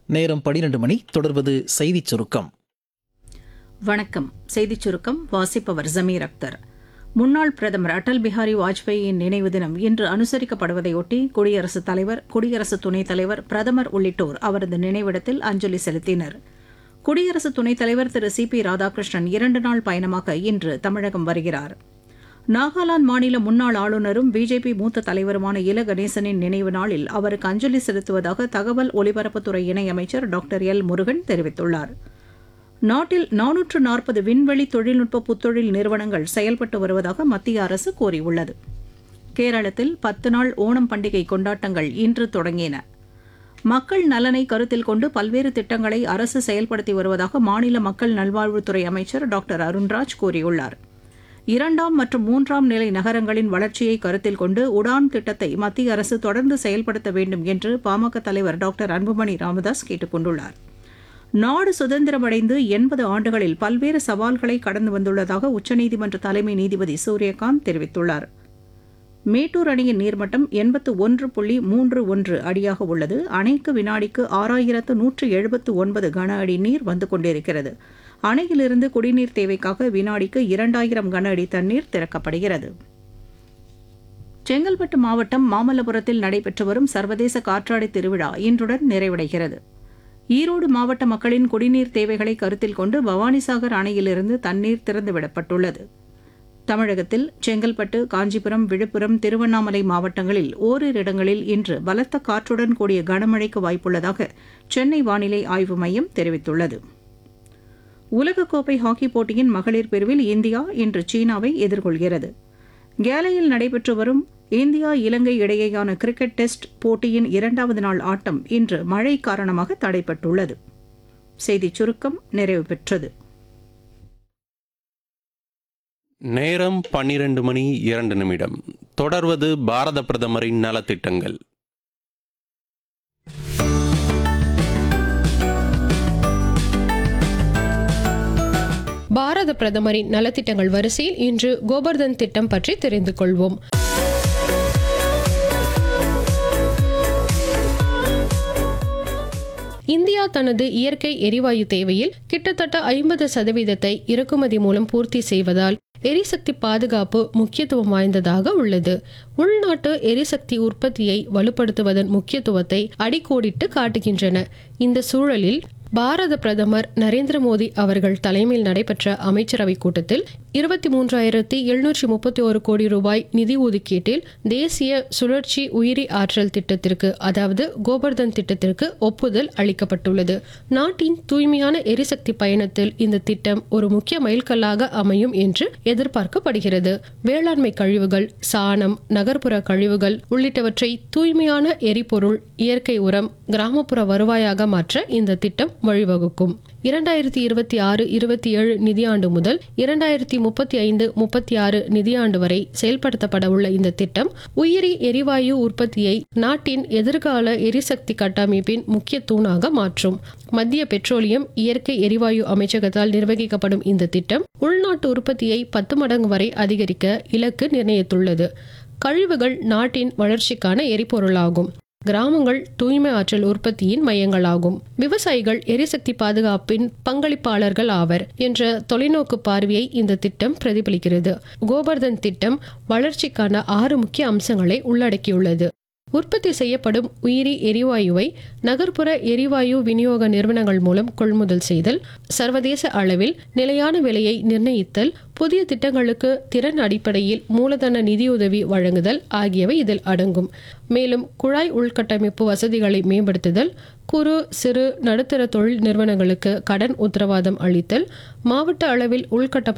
நேரம் பனிரெண்டு மணி தொடர்வது செய்திச் சுருக்கம் வணக்கம் செய்திச் சுருக்கம் வாசிப்பவர் ஜமீர் அக்தர் முன்னாள் பிரதமர் அடல் பிஹாரி வாஜ்பேயியின் நினைவு தினம் இன்று அனுசரிக்கப்படுவதையொட்டி குடியரசுத் தலைவர் குடியரசு துணைத் தலைவர் பிரதமர் உள்ளிட்டோர் அவரது நினைவிடத்தில் அஞ்சலி செலுத்தினர் குடியரசு துணைத் தலைவர் திரு சி பி ராதாகிருஷ்ணன் இரண்டு நாள் பயணமாக இன்று தமிழகம் வருகிறார் நாகாலாந்து மாநில முன்னாள் ஆளுநரும் பிஜேபி மூத்த தலைவருமான இல கணேசனின் நினைவு நாளில் அவருக்கு அஞ்சலி செலுத்துவதாக தகவல் ஒலிபரப்புத்துறை இணையமைச்சர் டாக்டர் எல் முருகன் தெரிவித்துள்ளார் நாட்டில் நானூற்று நாற்பது விண்வெளி தொழில்நுட்ப புத்தொழில் நிறுவனங்கள் செயல்பட்டு வருவதாக மத்திய அரசு கூறியுள்ளது கேரளத்தில் பத்து நாள் ஓணம் பண்டிகை கொண்டாட்டங்கள் இன்று தொடங்கின மக்கள் நலனை கருத்தில் கொண்டு பல்வேறு திட்டங்களை அரசு செயல்படுத்தி வருவதாக மாநில மக்கள் நல்வாழ்வுத்துறை அமைச்சர் டாக்டர் அருண்ராஜ் கூறியுள்ளார் இரண்டாம் மற்றும் மூன்றாம் நிலை நகரங்களின் வளர்ச்சியை கருத்தில் கொண்டு உடான் திட்டத்தை மத்திய அரசு தொடர்ந்து செயல்படுத்த வேண்டும் என்று பாமக தலைவர் டாக்டர் அன்புமணி ராமதாஸ் கேட்டுக் கொண்டுள்ளார் நாடு சுதந்திரமடைந்து எண்பது ஆண்டுகளில் பல்வேறு சவால்களை கடந்து வந்துள்ளதாக உச்சநீதிமன்ற தலைமை நீதிபதி சூரியகாந்த் தெரிவித்துள்ளார் மேட்டூர் அணையின் நீர்மட்டம் எண்பத்து ஒன்று புள்ளி மூன்று ஒன்று அடியாக உள்ளது அணைக்கு வினாடிக்கு ஆறாயிரத்து நூற்று எழுபத்து ஒன்பது கன அடி நீர் வந்து கொண்டிருக்கிறது அணையிலிருந்து குடிநீர் தேவைக்காக வினாடிக்கு இரண்டாயிரம் கன அடி தண்ணீர் திறக்கப்படுகிறது செங்கல்பட்டு மாவட்டம் மாமல்லபுரத்தில் நடைபெற்று வரும் சர்வதேச காற்றாடி திருவிழா இன்றுடன் நிறைவடைகிறது ஈரோடு மாவட்ட மக்களின் குடிநீர் தேவைகளை கருத்தில் கொண்டு பவானிசாகர் அணையிலிருந்து தண்ணீர் திறந்துவிடப்பட்டுள்ளது தமிழகத்தில் செங்கல்பட்டு காஞ்சிபுரம் விழுப்புரம் திருவண்ணாமலை மாவட்டங்களில் ஓரிரு இடங்களில் இன்று பலத்த காற்றுடன் கூடிய கனமழைக்கு வாய்ப்புள்ளதாக சென்னை வானிலை ஆய்வு மையம் தெரிவித்துள்ளது உலகக்கோப்பை ஹாக்கி போட்டியின் மகளிர் பிரிவில் இந்தியா இன்று சீனாவை எதிர்கொள்கிறது கேலையில் நடைபெற்று வரும் இந்தியா இலங்கை இடையேயான கிரிக்கெட் டெஸ்ட் போட்டியின் இரண்டாவது நாள் ஆட்டம் இன்று மழை காரணமாக தடைப்பட்டுள்ளது செய்திச் சுருக்கம் நிறைவு பெற்றது நேரம் பன்னிரண்டு மணி இரண்டு நிமிடம் தொடர்வது பாரத பிரதமரின் நலத்திட்டங்கள் பாரத பிரதமரின் நலத்திட்டங்கள் வரிசையில் இன்று கோபர்தன் திட்டம் பற்றி தெரிந்து கொள்வோம் இந்தியா தனது இயற்கை எரிவாயு தேவையில் கிட்டத்தட்ட ஐம்பது சதவீதத்தை இறக்குமதி மூலம் பூர்த்தி செய்வதால் எரிசக்தி பாதுகாப்பு முக்கியத்துவம் வாய்ந்ததாக உள்ளது உள்நாட்டு எரிசக்தி உற்பத்தியை வலுப்படுத்துவதன் முக்கியத்துவத்தை அடிக்கோடிட்டு காட்டுகின்றன இந்த சூழலில் பாரத பிரதமர் நரேந்திர மோடி அவர்கள் தலைமையில் நடைபெற்ற அமைச்சரவை கூட்டத்தில் இருபத்தி மூன்றாயிரத்தி எழுநூற்றி முப்பத்தி ஒரு கோடி ரூபாய் நிதி ஒதுக்கீட்டில் தேசிய சுழற்சி உயிரி ஆற்றல் திட்டத்திற்கு அதாவது கோபர்தன் திட்டத்திற்கு ஒப்புதல் அளிக்கப்பட்டுள்ளது நாட்டின் தூய்மையான எரிசக்தி பயணத்தில் இந்த திட்டம் ஒரு முக்கிய மைல்கல்லாக அமையும் என்று எதிர்பார்க்கப்படுகிறது வேளாண்மை கழிவுகள் சாணம் நகர்ப்புற கழிவுகள் உள்ளிட்டவற்றை தூய்மையான எரிபொருள் இயற்கை உரம் கிராமப்புற வருவாயாக மாற்ற இந்த திட்டம் வழிவகுக்கும் இரண்டாயிரத்தி இருபத்தி ஆறு இருபத்தி ஏழு நிதியாண்டு முதல் இரண்டாயிரத்தி முப்பத்தி ஐந்து முப்பத்தி ஆறு நிதியாண்டு வரை செயல்படுத்தப்பட உள்ள இந்த திட்டம் உயிரி எரிவாயு உற்பத்தியை நாட்டின் எதிர்கால எரிசக்தி கட்டமைப்பின் முக்கிய தூணாக மாற்றும் மத்திய பெட்ரோலியம் இயற்கை எரிவாயு அமைச்சகத்தால் நிர்வகிக்கப்படும் இந்த திட்டம் உள்நாட்டு உற்பத்தியை பத்து மடங்கு வரை அதிகரிக்க இலக்கு நிர்ணயித்துள்ளது கழிவுகள் நாட்டின் வளர்ச்சிக்கான எரிபொருளாகும் கிராமங்கள் தூய்மை ஆற்றல் உற்பத்தியின் மையங்களாகும் விவசாயிகள் எரிசக்தி பாதுகாப்பின் பங்களிப்பாளர்கள் ஆவர் என்ற தொலைநோக்கு பார்வையை இந்த திட்டம் பிரதிபலிக்கிறது கோபர்தன் திட்டம் வளர்ச்சிக்கான ஆறு முக்கிய அம்சங்களை உள்ளடக்கியுள்ளது உற்பத்தி செய்யப்படும் உயிரி எரிவாயுவை நகர்ப்புற எரிவாயு விநியோக நிறுவனங்கள் மூலம் கொள்முதல் செய்தல் சர்வதேச அளவில் நிலையான விலையை நிர்ணயித்தல் புதிய திட்டங்களுக்கு திறன் அடிப்படையில் மூலதன நிதியுதவி வழங்குதல் ஆகியவை இதில் அடங்கும் மேலும் குழாய் உள்கட்டமைப்பு வசதிகளை மேம்படுத்துதல் குறு சிறு நடுத்தர தொழில் நிறுவனங்களுக்கு கடன் உத்தரவாதம் அளித்தல் மாவட்ட அளவில் உள்கட்டமைப்பு